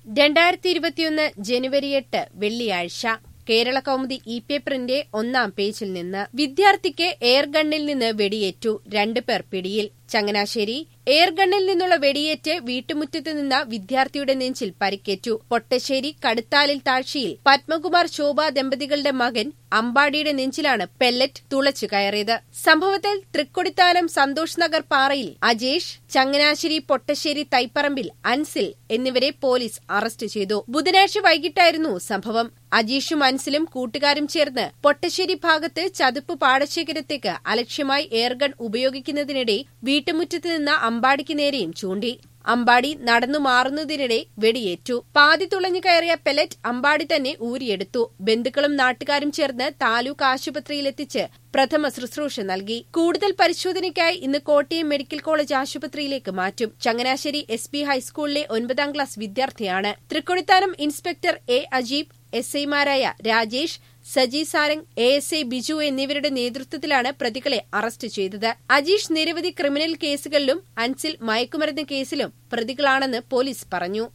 രണ്ടായിരത്തി ഇരുപത്തിയൊന്ന് ജനുവരി എട്ട് വെള്ളിയാഴ്ച കേരള കൗമുദി ഇ പേപ്പറിന്റെ ഒന്നാം പേജിൽ നിന്ന് വിദ്യാർത്ഥിക്ക് എയർഗണ്ണിൽ നിന്ന് വെടിയേറ്റു രണ്ടുപേർ പിടിയിൽ ചങ്ങനാശ്ശേരി എയർഗണ്ണിൽ നിന്നുള്ള വെടിയേറ്റ് വീട്ടുമുറ്റത്ത് നിന്ന വിദ്യാർത്ഥിയുടെ നെഞ്ചിൽ പരിക്കേറ്റു പൊട്ടശ്ശേരി കടുത്താലിൽ താഴ്ചയിൽ പത്മകുമാർ ശോഭ ദമ്പതികളുടെ മകൻ അമ്പാടിയുടെ നെഞ്ചിലാണ് പെല്ലറ്റ് തുളച്ചു കയറിയത് സംഭവത്തിൽ തൃക്കൊടിത്താനം സന്തോഷ് നഗർ പാറയിൽ അജേഷ് ചങ്ങനാശ്ശേരി പൊട്ടശ്ശേരി തൈപ്പറമ്പിൽ അൻസിൽ എന്നിവരെ പോലീസ് അറസ്റ്റ് ചെയ്തു ബുധനാഴ്ച വൈകിട്ടായിരുന്നു സംഭവം അജീഷും അൻസിലും കൂട്ടുകാരും ചേർന്ന് പൊട്ടശ്ശേരി ഭാഗത്ത് ചതുപ്പ് പാടശേഖരത്തേക്ക് അലക്ഷ്യമായി എയർഗൺ ഉപയോഗിക്കുന്നതിനിടെ വീട്ടുമുറ്റത്ത് നിന്ന് അമ്പാടിക്ക് നേരെയും ചൂണ്ടി അമ്പാടി നടന്നു മാറുന്നതിനിടെ വെടിയേറ്റു പാതി തുളഞ്ഞു കയറിയ പെലറ്റ് അമ്പാടി തന്നെ ഊരിയെടുത്തു ബന്ധുക്കളും നാട്ടുകാരും ചേർന്ന് താലൂക്ക് ആശുപത്രിയിലെത്തിച്ച് പ്രഥമ ശുശ്രൂഷ നൽകി കൂടുതൽ പരിശോധനയ്ക്കായി ഇന്ന് കോട്ടയം മെഡിക്കൽ കോളേജ് ആശുപത്രിയിലേക്ക് മാറ്റും ചങ്ങനാശ്ശേരി എസ് ബി ഹൈസ്കൂളിലെ ഒൻപതാം ക്ലാസ് വിദ്യാർത്ഥിയാണ് Thrikkodithanam inspector A Ajeeb S ഐമാരായ Rajesh Saji Sarang A S I Biju എന്നിവരുടെ നേതൃത്വത്തിലാണ് പ്രതികളെ അറസ്റ്റ് ചെയ്തത് അജീഷ് നിരവധി ക്രിമിനൽ കേസുകളിലും അൻസിൽ മയക്കുമരുന്ന് കേസിലും പ്രതികളാണെന്ന് പോലീസ് പറഞ്ഞു